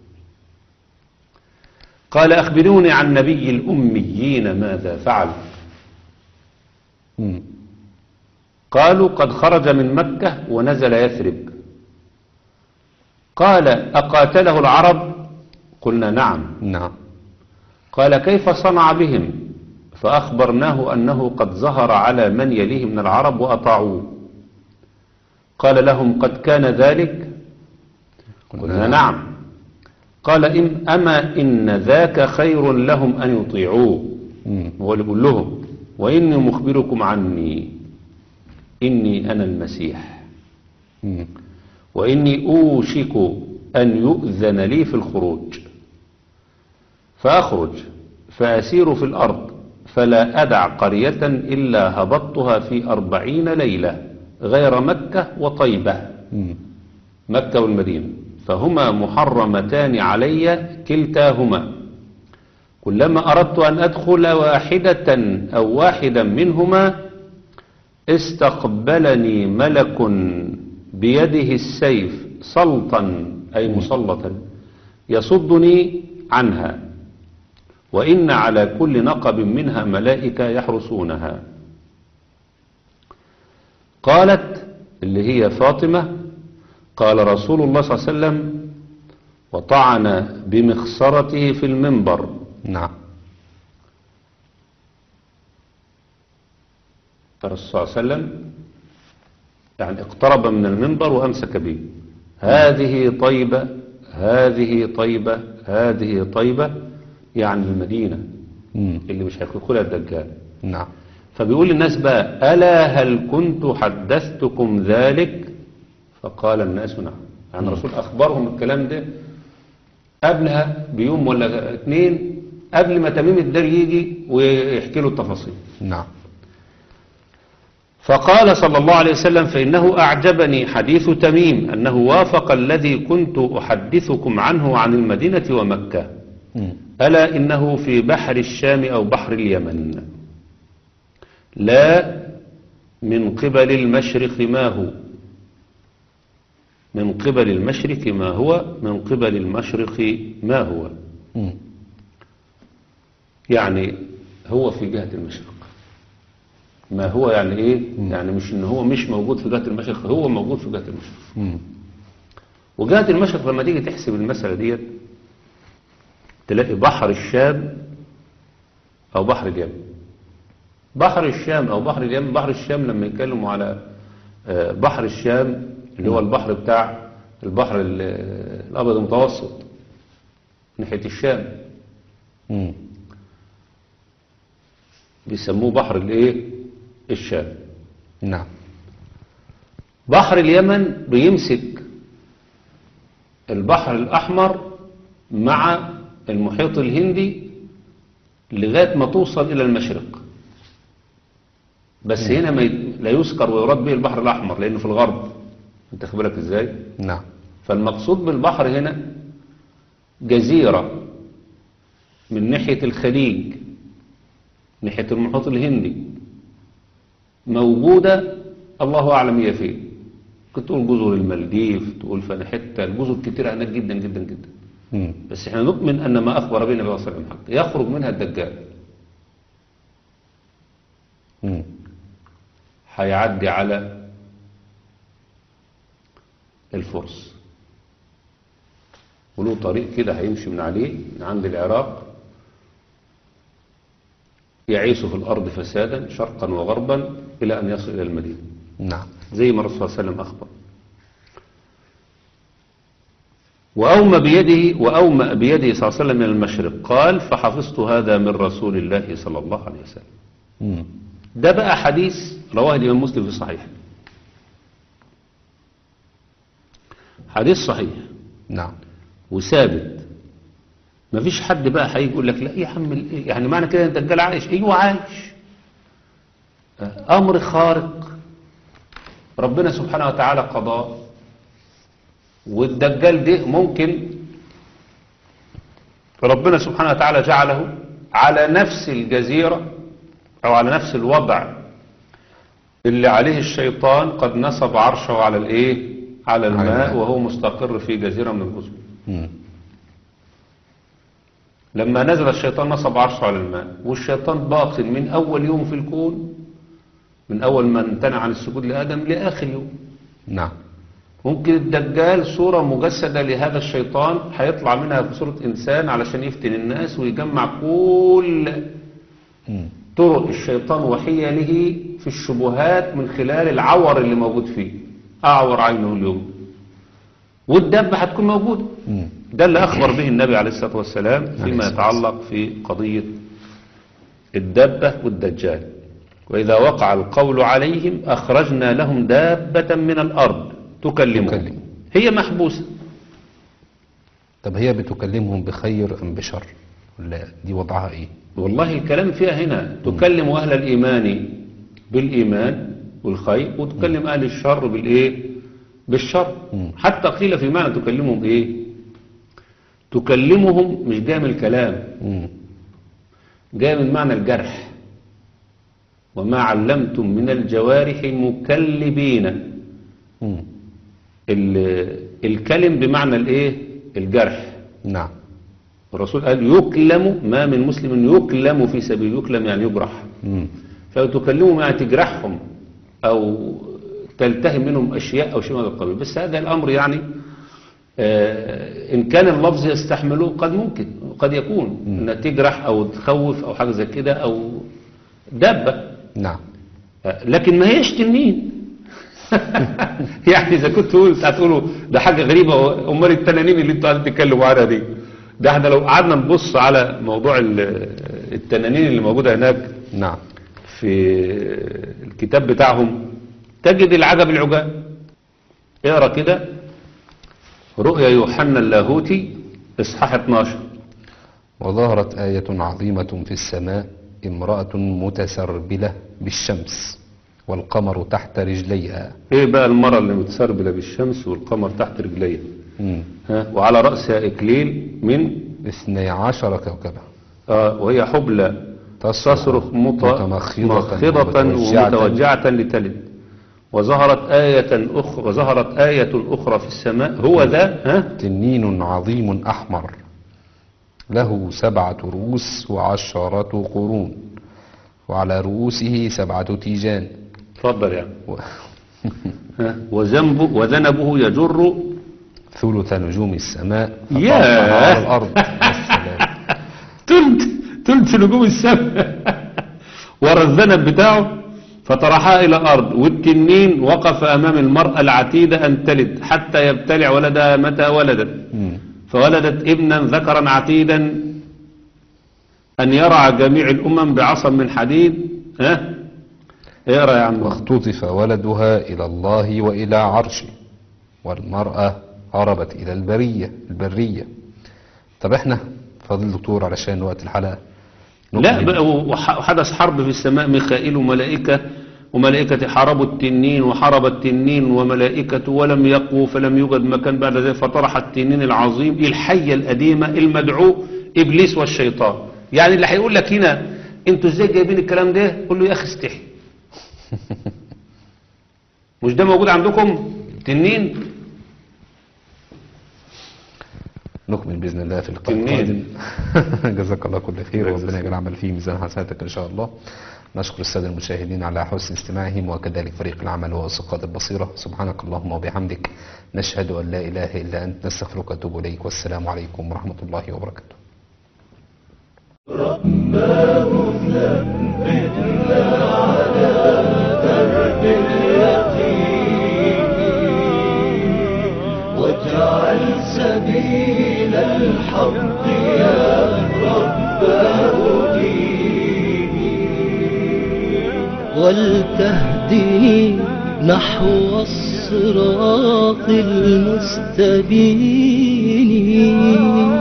قال أخبروني عن نبي الأميين ماذا فعل مم. قالوا قد خرج من مكة ونزل يثرب قال أقاتله العرب قلنا نعم نعم قال كيف صنع بهم فأخبرناه أنه قد ظهر على من يليه من العرب وأطاعوه قال لهم قد كان ذلك قلنا نعم قال إن أما إن ذاك خير لهم أن يطيعوه مم. هو اللي بيقول لهم وإني مخبركم عني إني أنا المسيح مم. وإني أوشك أن يؤذن لي في الخروج فأخرج فأسير في الأرض فلا أدع قرية إلا هبطتها في أربعين ليلة غير مكة وطيبة مم. مكة والمدينة فهما محرمتان علي كلتاهما كلما أردت أن أدخل واحدة أو واحدا منهما استقبلني ملك بيده السيف سلطا أي مسلطا يصدني عنها وإن على كل نقب منها ملائكة يحرسونها قالت اللي هي فاطمة قال رسول الله صلى الله عليه وسلم وطعن بمخصرته في المنبر نعم الرسول صلى الله عليه وسلم يعني اقترب من المنبر وأمسك به هذه طيبة هذه طيبة هذه طيبة يعني المدينة مم. اللي مش هيدخلها الدجال نعم فبيقول للناس بقى ألا هل كنت حدثتكم ذلك فقال الناس نعم يعني الرسول أخبرهم الكلام ده قبلها بيوم ولا اتنين قبل ما تميم الدار يجي ويحكي له التفاصيل نعم فقال صلى الله عليه وسلم فإنه أعجبني حديث تميم أنه وافق الذي كنت أحدثكم عنه عن المدينة ومكة مم. ألا إنه في بحر الشام أو بحر اليمن لا من قبل المشرق ما هو من قبل المشرق ما هو من قبل المشرق ما هو مم. يعني هو في جهة المشرق ما هو يعني ايه يعني مش ان هو مش موجود في جهة المشرق هو موجود في جهة المشرق مم. وجهة المشرق لما تيجي تحسب المسألة ديت تلاقي بحر الشام أو بحر اليمن بحر الشام أو بحر اليمن بحر الشام لما يتكلموا على آه، بحر الشام اللي هو البحر بتاع البحر ال- الأبيض المتوسط ناحية الشام مم. بيسموه بحر الايه الشام نعم بحر اليمن بيمسك البحر الأحمر مع المحيط الهندي لغاية ما توصل إلى المشرق بس هنا ما ي- لا يذكر ويراد به البحر الأحمر لأنه في الغرب انت خد بالك ازاي نعم فالمقصود بالبحر هنا جزيرة من ناحية الخليج ناحية المحيط الهندي موجودة الله أعلم هي فين كنت تقول جزر المالديف تقول فانا حتة الجزر كتيرة هناك جدا جدا جدا مم. بس احنا نؤمن أن ما أخبر به النبي صلى الله عليه وسلم حق يخرج منها الدجال مم. هيعدي على الفرس وله طريق كده هيمشي من عليه من عند العراق يعيش في الأرض فسادا شرقا وغربا إلى أن يصل إلى المدينة نعم زي ما الرسول صلى الله عليه وسلم أخبر وأومى بيده وأومى بيده صلى الله عليه وسلم من المشرق قال فحفظت هذا من رسول الله صلى الله عليه وسلم مم. ده بقى حديث رواه الإمام مسلم في صحيح حديث صحيح نعم وثابت مفيش حد بقى هيجي يقول لك لا يا عم ال- يعني معنى كده ان الدجال عايش ايوه عايش امر خارق ربنا سبحانه وتعالى قضاه والدجال ده ممكن ربنا سبحانه وتعالى جعله على نفس الجزيرة او على نفس الوضع اللي عليه الشيطان قد نصب عرشه على الايه على الماء الماء. وهو مستقر في جزيرة من الجزر مم. لما نزل الشيطان نصب عرشه على الماء والشيطان باق من أول يوم في الكون من أول ما امتنع عن السجود لآدم لآخر يوم نعم ممكن الدجال صورة مجسدة لهذا الشيطان هيطلع منها في صورة إنسان علشان يفتن الناس ويجمع كل مم. طرق الشيطان وحيله في الشبهات من خلال العور اللي موجود فيه أعور عينه اليوم والدبة هتكون موجودة مم. ده اللي أخبر به النبي عليه الصلاة والسلام عليه فيما الصلاة يتعلق في قضية الدابة والدجال وإذا وقع القول عليهم أخرجنا لهم دابة من الأرض تكلمهم تكلم. هي محبوسة طب هي بتكلمهم بخير أم بشر ولا دي وضعها إيه والله الكلام فيها هنا تكلم أهل الإيمان بالإيمان والخير وتكلم أهل الشر بالإيه بالشر مم. حتى قيل في معنى تكلمهم ايه تكلمهم مش جاي من الكلام مم. جاي من معنى الجرح وما علمتم من الجوارح مكلبين مم. ال- الكلم بمعنى الايه الجرح نعم الرسول قال يكلم ما من مسلم يكلم في سبيل يكلم يعني يجرح مم. فتكلمهم يعني تجرحهم او تلتهم منهم اشياء او شيء من هذا القبيل بس هذا الامر يعني آه، ان كان اللفظ يستحمله قد ممكن قد يكون انها تجرح او تخوف او حاجه زي كده او دابه نعم آه، لكن ما هيش تنين يعني اذا كنت تقول هتقولوا ده حاجه غريبه امال التنانين اللي انتوا قاعدين تتكلموا عنها دي ده احنا لو قعدنا نبص على موضوع ال- التنانين اللي موجوده هناك نعم في الكتاب بتاعهم تجد العجب العجاب اقرا كده رؤيا يوحنا اللاهوتي اصحاح 12 وظهرت آية عظيمة في السماء امرأة متسربلة بالشمس والقمر تحت رجليها ايه بقى المرة اللي متسربلة بالشمس والقمر تحت رجليها مم. ها وعلى رأسها إكليل من اثني عشر كوكبا آه وهي حبلى تصرخ مت- متمخضة مخضة ومتوجعة. ومتوجعة لتلد وظهرت آية أخرى وظهرت آية أخرى في السماء هو ذا ها تنين عظيم أحمر له سبعة رؤوس وعشرة قرون وعلى رؤوسه سبعة تيجان اتفضل يعني و- ها وذنبه وذنبه يجر ثلث نجوم السماء ياه. فطرحها على الأرض والسلام. تلت تلت نجوم السماء ورا الذنب بتاعه فطرحها إلى الأرض والتنين وقف أمام المرأة العتيدة أن تلد حتى يبتلع ولدها متى ولدت مم. فولدت ابنا ذكرا عتيدا أن يرعى جميع الأمم بعصا من حديد ها اقرا يا عم واختطف ولدها إلى الله وإلى عرشه والمرأة هربت إلى البرية البرية طب احنا فاضل دكتور علشان وقت الحلقة لا نكمل. بقى وح- وحدث حرب في السماء ميخائيل وملائكة وملائكة حاربوا التنين وحارب التنين وملائكة ولم يقووا فلم يوجد مكان بعد ذلك فطرح التنين العظيم الحية القديمة المدعو إبليس والشيطان يعني اللي هيقول لك هنا انتوا ازاي جايبين الكلام ده قول له يا اخي استحي مش ده موجود عندكم تنين نكمل بإذن الله في اللقاء تنين. القادم جزاك الله كل خير الله وربنا يجزاك. يجعل عمل فيه ميزان حسناتك إن شاء الله نشكر السادة المشاهدين على حسن استماعهم وكذلك فريق العمل وأسقاط البصيرة سبحانك اللهم وبحمدك نشهد أن لا إله إلا أنت نستغفرك ونتوب إليك والسلام عليكم ورحمة الله وبركاته واجعل سبيل الحق يا رب هديني ولتهدني نحو الصراط المستبين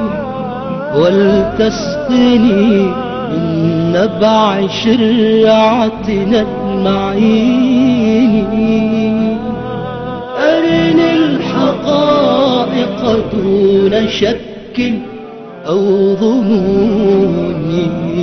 ولتسقني من نبع شرعتنا المعين أرني الحقائق دون شك أو ظنون